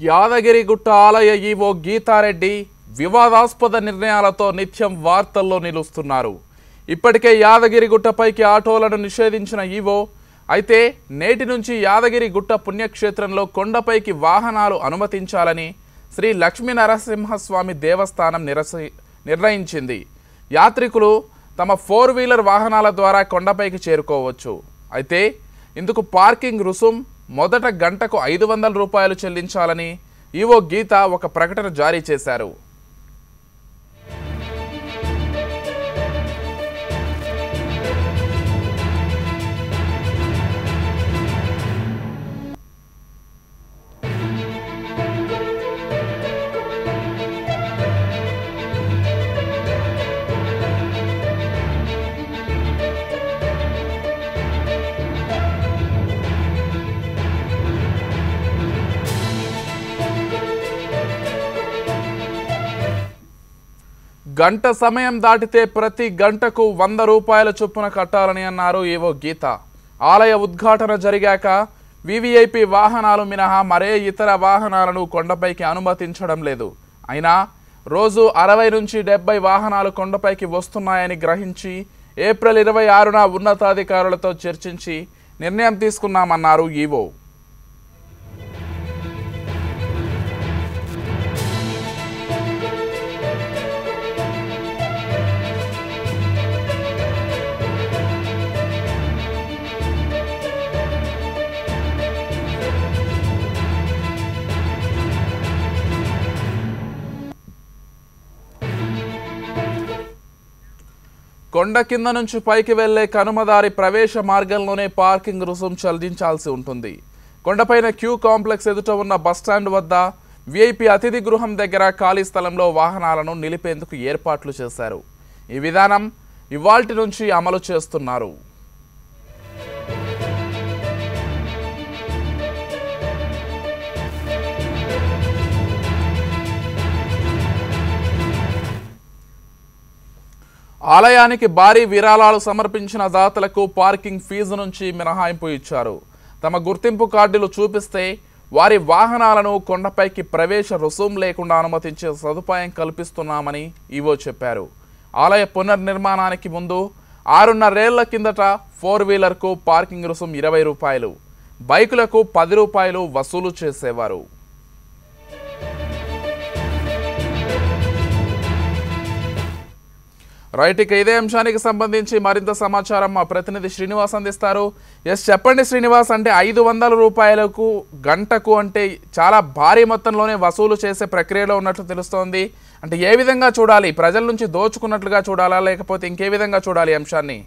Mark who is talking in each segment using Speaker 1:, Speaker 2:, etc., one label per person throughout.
Speaker 1: యాదగిరిగుట్ట ఆలయ ఈవో గీతారెడ్డి వివాదాస్పద నిర్ణయాలతో నిత్యం వార్తల్లో నిలుస్తున్నారు ఇప్పటికే యాదగిరిగుట్టపైకి ఆటోలను నిషేధించిన ఈవో అయితే నేటి నుంచి యాదగిరిగుట్ట పుణ్యక్షేత్రంలో కొండపైకి వాహనాలు అనుమతించాలని శ్రీ లక్ష్మీ నరసింహస్వామి దేవస్థానం నిరస నిర్ణయించింది యాత్రికులు తమ ఫోర్ వీలర్ వాహనాల ద్వారా కొండపైకి చేరుకోవచ్చు అయితే ఇందుకు పార్కింగ్ రుసుం మొదట గంటకు ఐదు వందల రూపాయలు చెల్లించాలని ఈవో గీత ఒక ప్రకటన జారీ చేశారు గంట సమయం దాటితే ప్రతి గంటకు వంద రూపాయల చొప్పున కట్టాలని అన్నారు ఈవో గీత ఆలయ ఉద్ఘాటన జరిగాక వివిఐపి వాహనాలు మినహా మరే ఇతర వాహనాలను కొండపైకి అనుమతించడం లేదు అయినా రోజు అరవై నుంచి డెబ్బై వాహనాలు కొండపైకి వస్తున్నాయని గ్రహించి ఏప్రిల్ ఇరవై ఆరున ఉన్నతాధికారులతో చర్చించి నిర్ణయం తీసుకున్నామన్నారు ఈవో కొండ కింద నుంచి పైకి వెళ్లే కనుమదారి ప్రవేశ మార్గంలోనే పార్కింగ్ రుసుం చెల్లించాల్సి ఉంటుంది కొండపైన క్యూ కాంప్లెక్స్ ఎదుట ఉన్న బస్టాండ్ వద్ద విఐపి అతిథి గృహం దగ్గర ఖాళీ స్థలంలో వాహనాలను నిలిపేందుకు ఏర్పాట్లు చేశారు ఈ విధానం ఇవాల్టి నుంచి అమలు చేస్తున్నారు ఆలయానికి భారీ విరాళాలు సమర్పించిన దాతలకు పార్కింగ్ ఫీజు నుంచి మినహాయింపు ఇచ్చారు తమ గుర్తింపు కార్డులు చూపిస్తే వారి వాహనాలను కొండపైకి ప్రవేశ రుసుం లేకుండా అనుమతించే సదుపాయం కల్పిస్తున్నామని ఈవో చెప్పారు ఆలయ పునర్నిర్మాణానికి ముందు ఆరున్నరేళ్ల కిందట ఫోర్ వీలర్కు పార్కింగ్ రుసుం ఇరవై రూపాయలు బైకులకు పది రూపాయలు వసూలు చేసేవారు రైట్ ఇక ఇదే అంశానికి సంబంధించి మరింత సమాచారం మా ప్రతినిధి శ్రీనివాస్ అందిస్తారు ఎస్ చెప్పండి శ్రీనివాస్ అంటే ఐదు వందల రూపాయలకు గంటకు అంటే చాలా భారీ మొత్తంలోనే వసూలు చేసే ప్రక్రియలో ఉన్నట్లు తెలుస్తోంది అంటే ఏ విధంగా చూడాలి ప్రజల నుంచి దోచుకున్నట్లుగా చూడాలా లేకపోతే ఇంకే విధంగా చూడాలి ఈ అంశాన్ని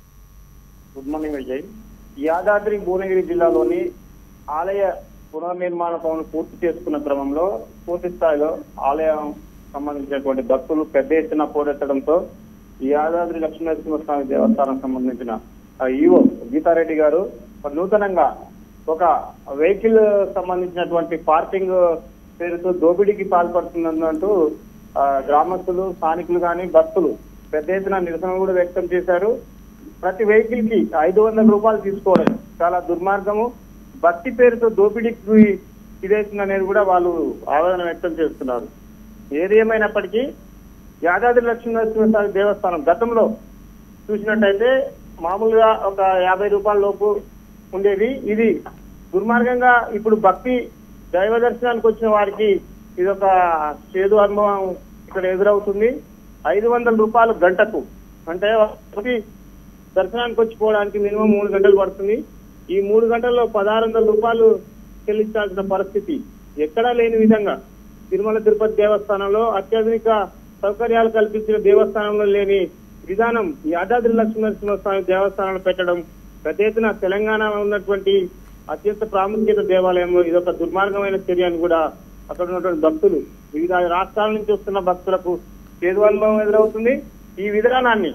Speaker 2: గుడ్ మార్నింగ్ విజయ్ యాదాద్రి భువనగిరి జిల్లాలోని ఆలయ పునర్నిర్మాణ పనులు పూర్తి చేసుకున్న క్రమంలో పూర్తి స్థాయిలో ఆలయం సంబంధించినటువంటి భక్తులు పెద్ద ఎత్తున పోటెత్తడంతో ఈ యాదాద్రి లక్ష్మీనరసింహస్వామి దేవస్థానం సంబంధించిన ఆ ఈవో గీతారెడ్డి గారు ఒక నూతనంగా ఒక వెహికల్ సంబంధించినటువంటి పార్కింగ్ పేరుతో దోపిడీకి పాల్పడుతున్నదంటూ ఆ, గ్రామస్తులు స్థానికులు కానీ భక్తులు పెద్ద ఎత్తున నిరసన కూడా వ్యక్తం చేశారు ప్రతి వెహికల్ కి ఐదు వందల రూపాయలు తీసుకోవడం చాలా దుర్మార్గము భక్తి పేరుతో దోపిడీకి ఇదేస్తుంది అనేది కూడా వాళ్ళు ఆవేదన వ్యక్తం చేస్తున్నారు ఏది ఏమైనప్పటికీ యాదాద్రి లక్ష్మీనరసింహస్వామి దేవస్థానం గతంలో చూసినట్టయితే మామూలుగా ఒక యాభై రూపాయల లోపు ఉండేది ఇది దుర్మార్గంగా ఇప్పుడు భక్తి దైవ దర్శనానికి వచ్చిన వారికి ఇది ఒక చేదు అనుభవం ఇక్కడ ఎదురవుతుంది ఐదు వందల రూపాయలు గంటకు అంటే భక్తి దర్శనానికి వచ్చిపోవడానికి మినిమం మూడు గంటలు పడుతుంది ఈ మూడు గంటల్లో పదహారు వందల రూపాయలు చెల్లించాల్సిన పరిస్థితి ఎక్కడా లేని విధంగా తిరుమల తిరుపతి దేవస్థానంలో అత్యాధునిక సౌకర్యాలు కల్పించిన దేవస్థానంలో లేని విధానం యాదాద్రి లక్ష్మీనరసింహస్వామి దేవస్థానాలు పెట్టడం పెద్ద ఎత్తున తెలంగాణలో ఉన్నటువంటి అత్యంత ప్రాముఖ్యత దేవాలయంలో ఇది ఒక దుర్మార్గమైన చర్య అని కూడా అక్కడ ఉన్నటువంటి భక్తులు వివిధ రాష్ట్రాల నుంచి వస్తున్న భక్తులకు చేదు అనుభవం ఎదురవుతుంది ఈ విధానాన్ని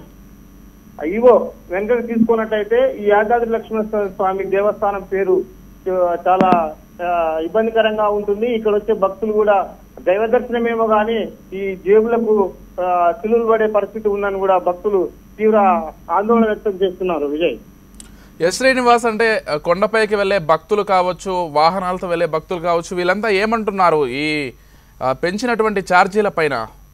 Speaker 2: ఇవో వెనకకు తీసుకున్నట్టయితే ఈ యాదాద్రి లక్ష్మణ స్వామి దేవస్థానం పేరు చ- చాలా ఆ, ఇబ్బందికరంగా ఉంటుంది ఇక్కడ వచ్చే భక్తులు కూడా దైవ దర్శనమేమో కానీ ఈ జేబులకు ఆ, చిల్లులు పడే పరిస్థితి ఉందని కూడా భక్తులు తీవ్ర ఆందోళన వ్యక్తం చేస్తున్నారు విజయ్
Speaker 1: ఎస్ శ్రీనివాస్ అంటే ఆ, కొండపైకి వెళ్ళే భక్తులు కావచ్చు వాహనాలతో వెళ్ళే భక్తులు కావచ్చు వీళ్ళంతా ఏమంటున్నారు ఈ ఆ, పెంచినటువంటి ఛార్జీల పైన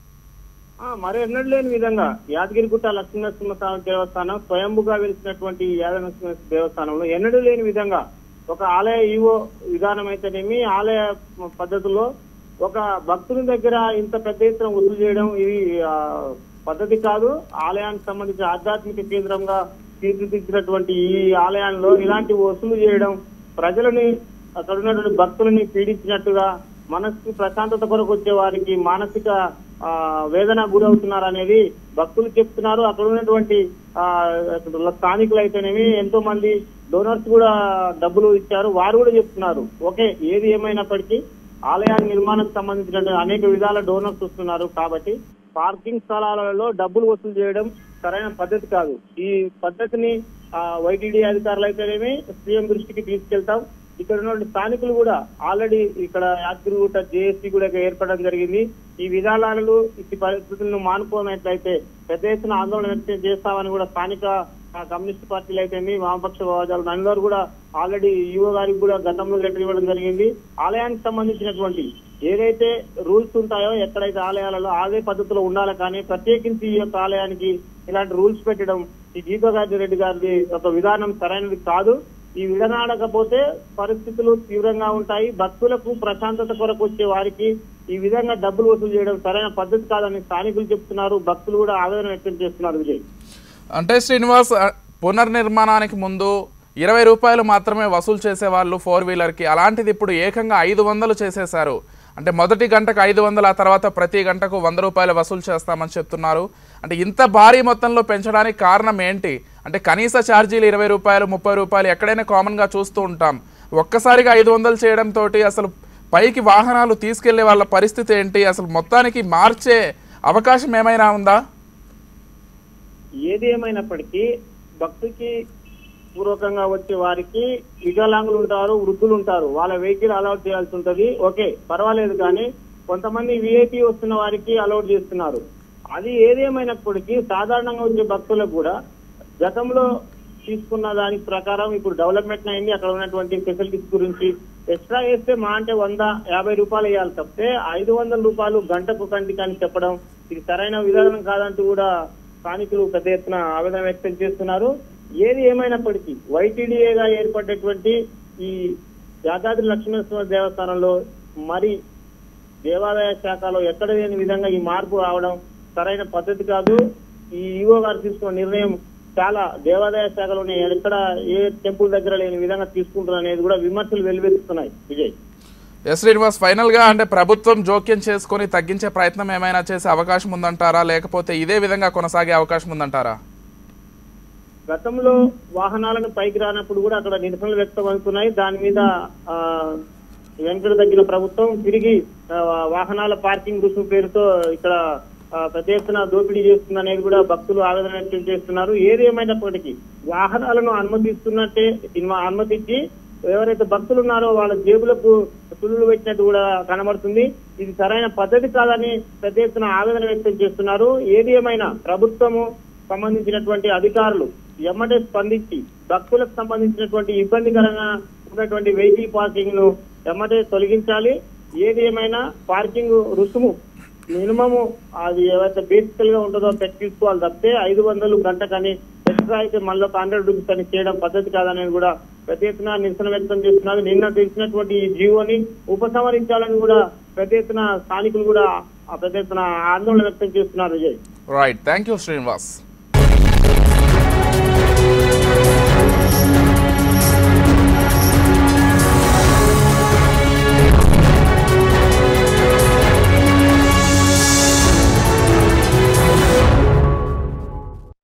Speaker 2: ఆ, మరి ఎన్నడూ లేని విధంగా యాదగిరిగుట్ట లక్ష్మీనరసింహ స్వామి దేవస్థానం స్వయంభుగా వెలిసినటువంటి యాదనరసింహ దేవస్థానంలో ఎన్నడూ లేని విధంగా ఒక ఆలయ ఈవో విధానం అయితేనేమి ఆలయ పద్ధతిలో ఒక భక్తుని దగ్గర ఇంత పెద్ద ఎత్తున వసూలు చేయడం ఇది ఆ, పద్ధతి కాదు ఆలయానికి సంబంధించి ఆధ్యాత్మిక కేంద్రంగా తీర్చిదిద్దినటువంటి ఈ ఆలయాల్లో ఇలాంటి వసూలు చేయడం ప్రజలని అక్కడ ఉన్నటువంటి భక్తులని పీడించినట్టుగా మనసుకు ప్రశాంతత కొరకు వచ్చే వారికి మానసిక ఆ, వేదన గురవుతున్నారు అనేది భక్తులు చెప్తున్నారు అక్కడ ఉన్నటువంటి ఆ, అక్కడ స్థానికులు అయితేనేమి ఎంతో మంది డోనర్స్ కూడా డబ్బులు ఇచ్చారు వారు కూడా చెప్తున్నారు ఓకే ఏది ఏమైనప్పటికీ ఆలయాల నిర్మాణానికి సంబంధించిన అనేక విధాల డోనర్స్ వస్తున్నారు కాబట్టి పార్కింగ్ స్థలాలలో డబ్బులు వసూలు చేయడం సరైన పద్ధతి కాదు ఈ పద్ధతిని వైటీడీ అధికారులు అయితేనేమి సీఎం దృష్టికి తీసుకెళ్తాం ఇక్కడ ఉన్న స్థానికులు కూడా ఆల్రెడీ ఇక్కడ యాత్రిగుట్ట జేఏసీ కూడా ఏర్పడడం జరిగింది ఈ విధానాలు ఈ పరిస్థితులను మానుకోనట్లయితే పెద్ద ఎత్తున ఆందోళన వ్యక్తం చేస్తామని కూడా స్థానిక ఆ, కమ్యూనిస్ట్ పార్టీలు అయితేమి వామపక్ష భావజాలు అందరూ కూడా ఆల్రెడీ యువ గారికి కూడా గతంలో లెటర్ ఇవ్వడం జరిగింది ఆలయానికి సంబంధించినటువంటి ఏదైతే రూల్స్ ఉంటాయో ఎక్కడైతే ఆలయాలలో అదే పద్ధతిలో ఉండాలి కానీ ప్రత్యేకించి ఈ యొక్క ఆలయానికి ఇలాంటి రూల్స్ పెట్టడం ఈ గీతాగారి రెడ్డి గారి ఒక విధానం సరైనది కాదు ఈ విడనాడకపోతే పరిస్థితులు తీవ్రంగా ఉంటాయి భక్తులకు ప్రశాంతత కొరకు వచ్చే వారికి ఈ విధంగా డబ్బులు వసూలు చేయడం సరైన పద్ధతి కాదని స్థానికులు చెప్తున్నారు భక్తులు కూడా ఆవేదన వ్యక్తం చేస్తున్నారు విజయ్
Speaker 1: అంటే శ్రీనివాస్ ఆ, పునర్నిర్మాణానికి ముందు ఇరవై రూపాయలు మాత్రమే వసూలు చేసేవాళ్ళు ఫోర్ వీలర్కి అలాంటిది ఇప్పుడు ఏకంగా ఐదు వందలు చేసేశారు అంటే మొదటి గంటకు ఐదు వందలు ఆ తర్వాత ప్రతి గంటకు వంద రూపాయలు వసూలు చేస్తామని చెప్తున్నారు అంటే ఇంత భారీ మొత్తంలో పెంచడానికి కారణం ఏంటి అంటే కనీస ఛార్జీలు ఇరవై రూపాయలు ముప్పై రూపాయలు ఎక్కడైనా కామన్గా చూస్తూ ఉంటాం ఒక్కసారిగా ఐదు వందలు చేయడంతో అసలు పైకి వాహనాలు తీసుకెళ్లే వాళ్ళ పరిస్థితి ఏంటి అసలు మొత్తానికి మార్చే అవకాశం ఏమైనా ఉందా
Speaker 2: ఏది ఏమైనప్పటికీ భక్తికి పూర్వకంగా వచ్చే వారికి వికలాంగులు ఉంటారు వృద్ధులు ఉంటారు వాళ్ళ వెహికల్ అలౌట్ చేయాల్సి ఉంటది ఓకే పర్వాలేదు కానీ కొంతమంది విఐపి వస్తున్న వారికి అలౌట్ చేస్తున్నారు అది ఏదేమైనప్పటికీ సాధారణంగా వచ్చే భక్తులకు కూడా గతంలో తీసుకున్న దాని ప్రకారం ఇప్పుడు డెవలప్మెంట్ అయింది అక్కడ ఉన్నటువంటి ఫెసిలిటీస్ గురించి ఎక్స్ట్రా వేస్తే మా అంటే వంద యాభై రూపాయలు వేయాలి తప్పితే ఐదు వందల రూపాయలు గంటకు కంటికి అని చెప్పడం ఇది సరైన విధానం కాదంటూ కూడా స్థానికులు పెద్ద ఎత్తున ఆవేదన వ్యక్తం చేస్తున్నారు ఏది ఏమైనప్పటికీ వైటీడీఏగా ఏర్పడినటువంటి ఈ యాదాద్రి లక్ష్మీనరసింహ దేవస్థానంలో మరి దేవాదాయ శాఖలో ఎక్కడ లేని విధంగా ఈ మార్పు రావడం సరైన పద్ధతి కాదు ఈ ఈవో గారు తీసుకున్న నిర్ణయం చాలా దేవాదాయ శాఖలోనే ఎక్కడ ఏ టెంపుల్ దగ్గర లేని విధంగా తీసుకుంటారు అనేది కూడా విమర్శలు వెలువెత్తుతున్నాయి విజయ్
Speaker 1: ఎస్ శ్రీనివాస్ ఫైనల్ గా అంటే ప్రభుత్వం జోక్యం చేసుకొని తగ్గించే ప్రయత్నం ఏమైనా చేసే అవకాశం ఉందంటారా లేకపోతే ఇదే విధంగా కొనసాగే అవకాశం ఉందంటారా
Speaker 2: గతంలో వాహనాలను పైకి రానప్పుడు కూడా అక్కడ నిరసనలు వ్యక్తం అవుతున్నాయి దాని మీద ఆ, వెంకట తగ్గిన ప్రభుత్వం తిరిగి ఆ, వాహనాల పార్కింగ్ రుసుము పేరుతో ఇక్కడ ఆ, పెద్ద ఎత్తున దోపిడీ చేస్తుంది అనేది కూడా భక్తులు ఆవేదన వ్యక్తం చేస్తున్నారు ఏది ఏమైనప్పటికీ వాహనాలను అనుమతిస్తున్నట్టే ఇన్వ- అనుమతించి ఎవరైతే భక్తులు ఉన్నారో వాళ్ళ జేబులకు సులులు పెట్టినట్టు కూడా కనబడుతుంది ఇది సరైన పద్ధతి కాదని పెద్ద ఎత్తున ఆవేదన వ్యక్తం చేస్తున్నారు ఏది ఏమైనా ప్రభుత్వము సంబంధించినటువంటి అధికారులు ఎమ్మటే స్పందించి భక్తులకు సంబంధించినటువంటి ఇబ్బందికరంగా ఉన్నటువంటి వెహికల్ పార్కింగ్ ను ఎమ్మటే తొలగించాలి ఏది ఏమైనా పార్కింగ్ రుసుము మినిమము అది ఏవైతే బేసికల్ గా ఉంటుందో పెట్టి తీసుకోవాలి తప్పితే ఐదు వందలు గంటకని ఎక్స్ట్రా అయితే మళ్ళీ ఒక హండ్రెడ్ రూపీస్ అని చేయడం పద్ధతి కాదనేది కూడా పెద్ద ఎత్తున నిరసన వ్యక్తం చేస్తున్నారు నిన్న తెలిసినటువంటి ఈ జీవోని ఉపసంహరించాలని కూడా పెద్ద ఎత్తున స్థానికులు కూడా ఆ పెద్ద ఎత్తున ఆందోళన వ్యక్తం చేస్తున్నారు Vijay
Speaker 1: right thank you Srinivas